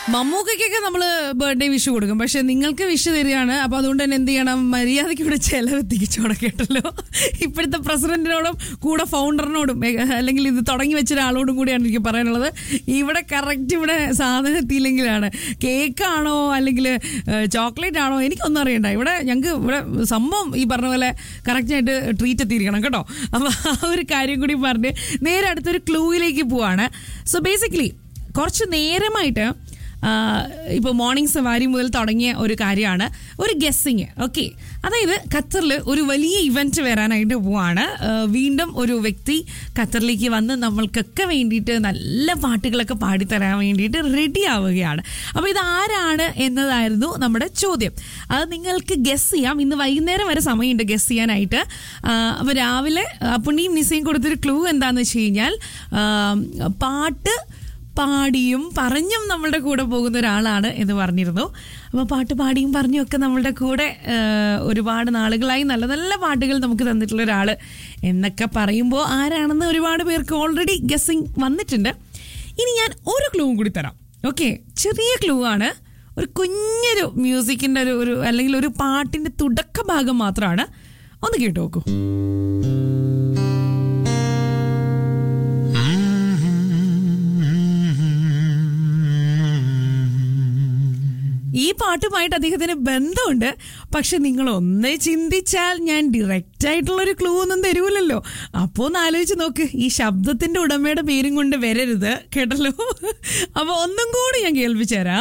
മമ്മൂക്കൊക്കെ നമ്മൾ birthday wish കൊടുക്കും പക്ഷെ നിങ്ങൾക്ക് വിഷ് തരികയാണ് അപ്പൊ അതുകൊണ്ട് തന്നെ എന്ത് ചെയ്യണം മര്യാദയ്ക്ക് ഇവിടെ ചെലവ് തിരിച്ചോടെ കേട്ടല്ലോ ഇപ്പോഴത്തെ പ്രസിഡന്റിനോടും കൂടെ ഫൗണ്ടറിനോടും ഏ, അല്ലെങ്കിൽ ഇത് തുടങ്ങി വെച്ച ഒരാളോടും കൂടിയാണ് എനിക്ക് പറയാനുള്ളത് ഇവിടെ കറക്റ്റ് ഇവിടെ സാധനം എത്തിയില്ലെങ്കിലാണ് കേക്കാണോ അല്ലെങ്കിൽ ചോക്ലേറ്റ് ആണോ എനിക്കൊന്നും അറിയണ്ട ഇവിടെ ഞങ്ങൾക്ക് ഇവിടെ സംഭവം ഈ പറഞ്ഞ പോലെ കറക്റ്റായിട്ട് ട്രീറ്റ് എത്തിയിരിക്കണം കേട്ടോ അപ്പൊ ആ ഒരു കാര്യം കൂടി പറഞ്ഞ് നേരെ അടുത്തൊരു ക്ലൂയിലേക്ക് പോവാണ് സോ ബേസിക്കലി കുറച്ച് നേരമായിട്ട് ഇപ്പോൾ മോർണിംഗ് സവാരി മുതൽ തുടങ്ങിയ ഒരു കാര്യമാണ് ഒരു ഗസ്സിങ് ഓക്കെ അതായത് ഖത്തറിൽ ഒരു വലിയ ഇവന്റ് വരാനായിട്ട് പോവാണ് ആ, വീണ്ടും ഒരു വ്യക്തി ഖത്തറിലേക്ക് വന്ന് നമ്മൾക്കൊക്കെ വേണ്ടിയിട്ട് നല്ല പാട്ടുകളൊക്കെ പാടിത്തരാൻ വേണ്ടിയിട്ട് റെഡി ആവുകയാണ് അപ്പോൾ ഇത് ആരാണ് എന്നതായിരുന്നു നമ്മുടെ ചോദ്യം അത് നിങ്ങൾക്ക് ഗസ് ചെയ്യാം ഇന്ന് വൈകുന്നേരം വരെ സമയമുണ്ട് ഗസ് ചെയ്യാനായിട്ട് അപ്പോൾ രാവിലെ പുണ്ണിയും നിസയും കൊടുത്തൊരു ക്ലൂ എന്താണെന്ന് വെച്ച് കഴിഞ്ഞാൽ ആ, പാട്ട് പാടിയും പറഞ്ഞും നമ്മളുടെ കൂടെ പോകുന്ന ഒരാളാണ് എന്ന് പറഞ്ഞിരുന്നു അപ്പോൾ പാട്ട് പാടിയും പറഞ്ഞും ഒക്കെ നമ്മളുടെ കൂടെ ആ, ഒരുപാട് നാളുകളായി നല്ല നല്ല പാട്ടുകൾ നമുക്ക് തന്നിട്ടുള്ള ഒരാൾ എന്നൊക്കെ പറയുമ്പോൾ ആരാണെന്ന് ഒരുപാട് പേർക്ക് ഓൾറെഡി ഗസ്സിങ് വന്നിട്ടുണ്ട് ഇനി ഞാൻ ഒരു ക്ലൂവും കൂടി തരാം ഓക്കെ ചെറിയ ക്ലൂ ആണ് ഒരു കുഞ്ഞൊരു മ്യൂസിക്കിൻ്റെ ഒരു ഒരു അല്ലെങ്കിൽ ഒരു പാട്ടിൻ്റെ തുടക്ക ഭാഗം മാത്രമാണ് ഒന്ന് കേട്ടു നോക്കൂ ഈ പാട്ടുമായിട്ട് അദ്ദേഹത്തിന് ബന്ധമുണ്ട് പക്ഷെ നിങ്ങൾ ഒന്ന് ചിന്തിച്ചാൽ ഞാൻ ഡയറക്റ്റ് ആയിട്ടുള്ള ഒരു ക്ലൂ ഒന്നും തരൂലല്ലോ അപ്പോ ഒന്ന് ആലോചിച്ച് നോക്ക് ഈ ശബ്ദത്തിന്റെ ഉടമയുടെ പേരും കൊണ്ട് വരരുത് കേട്ടല്ലോ അപ്പൊ ഒന്നും കൂടി ഞാൻ കേൾപ്പിച്ചു തരാം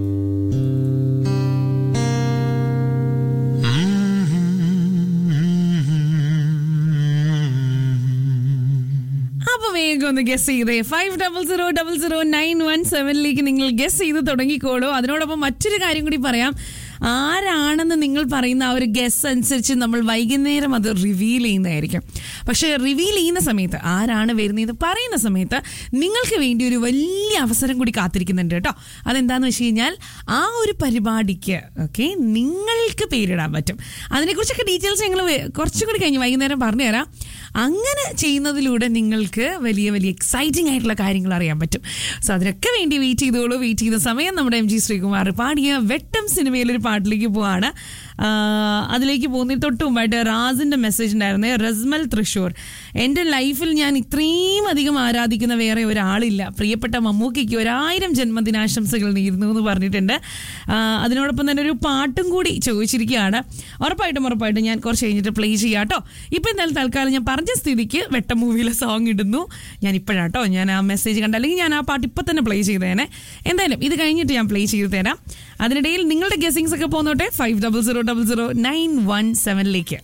അപ്പൊ വേഗം ഒന്ന് ഗസ് ചെയ്തേ five double zero double zero nine one സെവനിലേക്ക് നിങ്ങൾ ഗസ് ചെയ്ത് തുടങ്ങിക്കോളൂ അതിനോടൊപ്പം മറ്റൊരു കാര്യം കൂടി പറയാം ആരാണെന്ന് നിങ്ങൾ പറയുന്ന ആ ഒരു ഗസ് അനുസരിച്ച് നമ്മൾ വൈകുന്നേരം അത് റിവീൽ ചെയ്യുന്നതായിരിക്കും പക്ഷെ റിവീൽ ചെയ്യുന്ന സമയത്ത് ആരാണ് വരുന്നതെന്ന് പറയുന്ന സമയത്ത് നിങ്ങൾക്ക് വേണ്ടി ഒരു വലിയ അവസരം കൂടി കാത്തിരിക്കുന്നുണ്ട് കേട്ടോ അതെന്താന്ന് വെച്ച് കഴിഞ്ഞാൽ ആ ഒരു പരിപാടിക്ക് ഓക്കെ നിങ്ങൾക്ക് പേരിടാൻ പറ്റും അതിനെക്കുറിച്ചൊക്കെ ഡീറ്റെയിൽസ് ഞങ്ങൾ കുറച്ചും കൂടി കഴിഞ്ഞ് വൈകുന്നേരം പറഞ്ഞുതരാം അങ്ങനെ ചെയ്യുന്നതിലൂടെ നിങ്ങൾക്ക് വലിയ വലിയ എക്സൈറ്റിംഗ് ആയിട്ടുള്ള കാര്യങ്ങൾ അറിയാൻ പറ്റും സോ അതിനൊക്കെ വേണ്ടി വെയിറ്റ് ചെയ്തോളൂ വെയിറ്റ് ചെയ്യുന്ന സമയം നമ്മുടെ എം ജി ശ്രീകുമാർ പാടിയ വെട്ടം സിനിമയിലൊരു പാട്ടിലേക്ക് പോവാണ് ആ, അതിലേക്ക് പോകുന്നതിന് തൊട്ട് മുമ്പായിട്ട് റാസിന്റെ മെസ്സേജ് ഉണ്ടായിരുന്നേ റസ്മൽ തൃശൂർ എൻ്റെ ലൈഫിൽ ഞാൻ ഇത്രയും അധികം ആരാധിക്കുന്ന വേറെ ഒരാളില്ല പ്രിയപ്പെട്ട മമ്മൂക്കിക്ക് ഒരായിരം ജന്മദിനാശംസകൾ നേരുന്നു എന്ന് പറഞ്ഞിട്ടുണ്ട് ആ, അതിനോടൊപ്പം തന്നെ ഒരു പാട്ടും കൂടി ചോദിച്ചിരിക്കുകയാണ് ഉറപ്പായിട്ടും ഉറപ്പായിട്ടും ഞാൻ കുറച്ച് കഴിഞ്ഞിട്ട് പ്ലേ ചെയ്യാം കേട്ടോ ഇപ്പം എന്തായാലും തൽക്കാലം ഞാൻ പറഞ്ഞ സ്ഥിതിക്ക് വെട്ട മൂവിയിലെ സോങ് ഇടുന്നു ഞാൻ ഇപ്പോഴാട്ടോ ഞാൻ ആ മെസ്സേജ് കണ്ട അല്ലെങ്കിൽ ഞാൻ ആ പാട്ട് ഇപ്പം തന്നെ പ്ലേ ചെയ്തേനെ എന്തായാലും ഇത് കഴിഞ്ഞിട്ട് ഞാൻ പ്ലേ ചെയ്ത് തരാം അതിനിടയിൽ നിങ്ങളുടെ ഗസിങ്സ് ഒക്കെ പോന്നോട്ടെ five double zero double zero nine one സെവനിലേക്ക്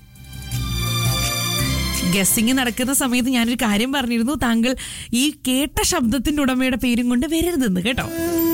ഗസ്സിങ് നടക്കുന്ന സമയത്ത് ഞാനൊരു കാര്യം പറഞ്ഞിരുന്നു താങ്കൾ ഈ കേട്ട ശബ്ദത്തിന്റെ ഉടമയുടെ പേരും കൊണ്ട് വരരുതെന്ന് കേട്ടോ